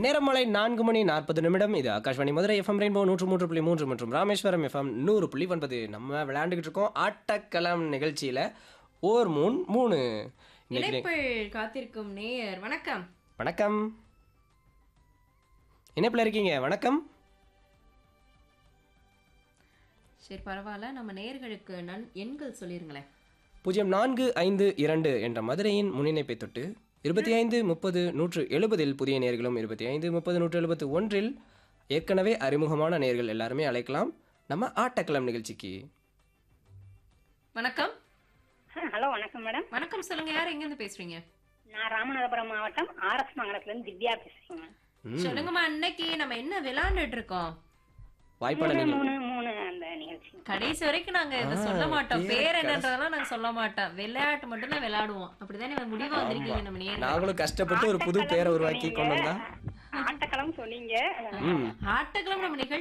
நேரமலை நான்கு மணி நாற்பது நிமிடம் இது ஆகாஷ்வாணி மதுரை எஃப்எம் ரெயின்போ நூற்று மூன்று புள்ளி மூன்று மற்றும் ராமேஸ்வரம் எஃப்எம் நூறு புள்ளி ஒன்பது நம்ம விளையாண்டுக்கிட்டு இருக்கோம் ஆட்டக்களம் நிகழ்ச்சியில் ஓர் மூணு மூணு இன்னைக்கு இணைப்பில் காத்திருக்கும் நேயர் வணக்கம் வணக்கம் இணைப்பில் இருக்கீங்க வணக்கம் சரி பரவாயில்ல நம்ம நேயர்களுக்கு நன் எண்கள் சொல்லிருங்களேன் பூஜ்ஜியம் நான்கு ஐந்து இரண்டு என்ற மதுரையின் முன்னிணைப்பை தொட்டு இருபத்தி ஐந்து முப்பது நூற்று எழுபதில் புதிய நேர்களும் இருபத்தி ஐந்து முப்பது நூற்று எழுபத்து ஒன்றில் ஏற்கனவே அறிமுகமான நேர்கள் எல்லாருமே அழைக்கலாம் நம்ம ஆட்டக்களம் நிகழ்ச்சிக்கு வணக்கம் ஹலோ வணக்கம் மேடம் வணக்கம் சொல்லுங்க யார் எங்க இருந்து பேசுறீங்க நான் ராமநாதபுரம் மாவட்டம் ஆர்எஸ் மங்கலத்துல இருந்து திவ்யா பேசுறேங்க ம், சொல்லுங்கம்மா அன்னைக்கு நம்ம என்ன விளையாண்டுட்டு இருக்கோம் வாய்ப்பான மூணு நீங்கள் மூணு மூணு அந்த நிகழ்ச்சி கடைசி வரைக்கும் நாங்க இதை ஆ, சொல்ல மாட்டோம் பேரை பேர் என்னன்றதெல்லாம் நாங்க சொல்ல மாட்டோம் விளையாட்டு மட்டும் தான் விளையாடுவோம் அப்படிதானே முடிவா வந்திருக்கீங்க நம்ம நேயர்கள் நாங்களும் கஷ்டப்பட்டு ஒரு புது பேரை உருவாக்கி கொண்டு வந்தா ஆட்டக்களம் சொன்னீங்க ம் ஆட்டக்கிழமை நம்ம நிகழ்ச்சி